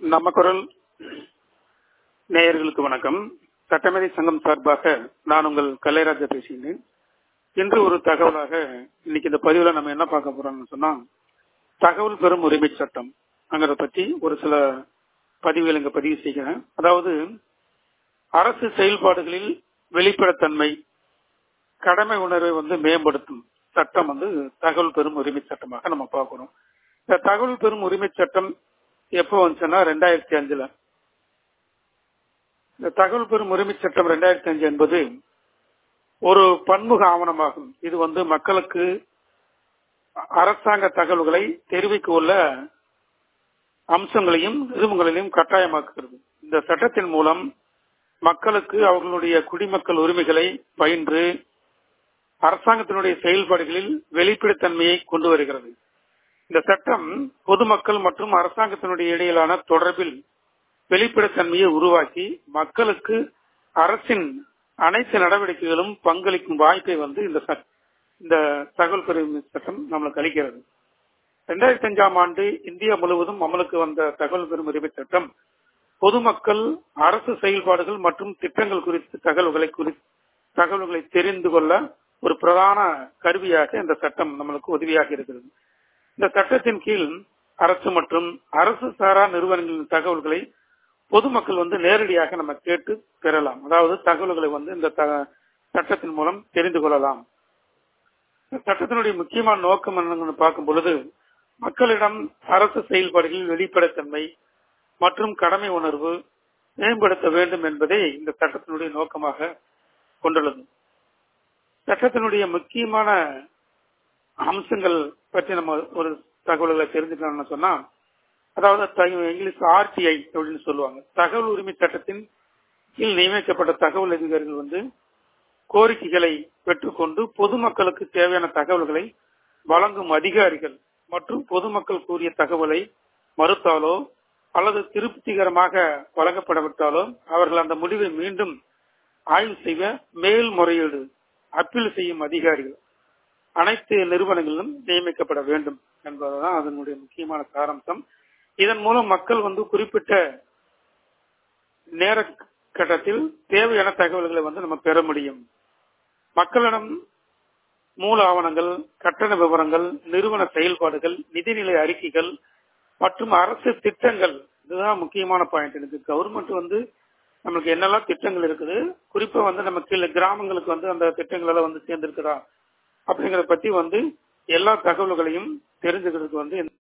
நம்ம குரல் நேயர்களுக்கு வணக்கம் சட்டமேதை சங்கம் சார்பாக நான் உங்கள் கலைராஜா பேசுகிறேன் இன்று ஒரு தகவலாக இன்னைக்கு இந்த பதிவுல நம்ம என்ன பார்க்க போறோம்னு சொன்னா தகவல் பெறும் உரிமை சட்டம் அங்கிறத பற்றி ஒரு சில பதிவுகள் இங்க பதிவு செய்கிறேன் அதாவது அரசு செயல்பாடுகளில் வெளிப்படைத்தன்மை கடமை உணர்வை வந்து மேம்படுத்தும் சட்டம் வந்து தகவல் பெறும் உரிமை சட்டமாக நம்ம பார்க்கிறோம் இந்த தகவல் பெறும் உரிமை சட்டம் எப்போ வந்துச்சுன்னா ரெண்டாயிரத்தி அஞ்சுல இந்த தகவல் பெறும் உரிமை சட்டம் ரெண்டாயிரத்தி அஞ்சு என்பது ஒரு பன்முக ஆவணமாகும் இது வந்து மக்களுக்கு அரசாங்க தகவல்களை தெரிவிக்க உள்ள அம்சங்களையும் நிறுவனங்களையும் கட்டாயமாக்குகிறது இந்த சட்டத்தின் மூலம் மக்களுக்கு அவர்களுடைய குடிமக்கள் உரிமைகளை பயின்று அரசாங்கத்தினுடைய செயல்பாடுகளில் வெளிப்படைத்தன்மையை கொண்டு வருகிறது இந்த சட்டம் பொதுமக்கள் மற்றும் அரசாங்கத்தினுடைய இடையிலான தொடர்பில் வெளிப்படைத்தன்மையை உருவாக்கி மக்களுக்கு அரசின் அனைத்து நடவடிக்கைகளும் பங்களிக்கும் வாய்ப்பை வந்து இந்த இந்த தகவல் பெறும் சட்டம் நம்மளுக்கு அளிக்கிறது இரண்டாயிரத்தி அஞ்சாம் ஆண்டு இந்தியா முழுவதும் அமலுக்கு வந்த தகவல் பெறும் உரிமை சட்டம் பொதுமக்கள் அரசு செயல்பாடுகள் மற்றும் திட்டங்கள் குறித்து தகவல்களை குறித்து தகவல்களை தெரிந்து கொள்ள ஒரு பிரதான கருவியாக இந்த சட்டம் நம்மளுக்கு உதவியாக இருக்கிறது இந்த சட்டத்தின் கீழ் அரசு மற்றும் அரசு சாரா நிறுவனங்களின் தகவல்களை பொதுமக்கள் வந்து நேரடியாக நம்ம கேட்டு பெறலாம் அதாவது தகவல்களை வந்து இந்த சட்டத்தின் மூலம் தெரிந்து கொள்ளலாம் சட்டத்தினுடைய முக்கியமான நோக்கம் என்னன்னு பார்க்கும் பொழுது மக்களிடம் அரசு செயல்பாடுகளில் வெளிப்படைத்தன்மை மற்றும் கடமை உணர்வு மேம்படுத்த வேண்டும் என்பதே இந்த சட்டத்தினுடைய நோக்கமாக கொண்டுள்ளது சட்டத்தினுடைய முக்கியமான அம்சங்கள் பற்றி நம்ம ஒரு தகவல்களை தெரிஞ்சுக்கணும்னு சொன்னா அதாவது இங்கிலீஷ் ஆர்டிஐ அப்படின்னு சொல்லுவாங்க தகவல் உரிமை சட்டத்தின் கீழ் நியமிக்கப்பட்ட தகவல் அதிகாரிகள் வந்து கோரிக்கைகளை பெற்றுக்கொண்டு பொதுமக்களுக்கு தேவையான தகவல்களை வழங்கும் அதிகாரிகள் மற்றும் பொதுமக்கள் கூறிய தகவலை மறுத்தாலோ அல்லது திருப்திகரமாக வழங்கப்படவிட்டாலோ அவர்கள் அந்த முடிவை மீண்டும் ஆய்வு செய்ய மேல்முறையீடு அப்பீல் செய்யும் அதிகாரிகள் அனைத்து நிறுவனங்களிலும் நியமிக்கப்பட வேண்டும் என்பதுதான் அதனுடைய முக்கியமான சாராம்சம் இதன் மூலம் மக்கள் வந்து குறிப்பிட்ட நேர கட்டத்தில் தேவையான தகவல்களை வந்து நம்ம பெற முடியும் மக்களிடம் மூல ஆவணங்கள் கட்டண விவரங்கள் நிறுவன செயல்பாடுகள் நிதிநிலை அறிக்கைகள் மற்றும் அரசு திட்டங்கள் இதுதான் முக்கியமான பாயிண்ட் எனக்கு கவர்மெண்ட் வந்து நம்மளுக்கு என்னெல்லாம் திட்டங்கள் இருக்குது குறிப்பா வந்து நம்ம கீழே கிராமங்களுக்கு வந்து அந்த திட்டங்கள் எல்லாம் வந்து சேர்ந்திருக்குதா அப்படிங்கறத பத்தி வந்து எல்லா தகவல்களையும் தெரிஞ்சுக்கிறதுக்கு வந்து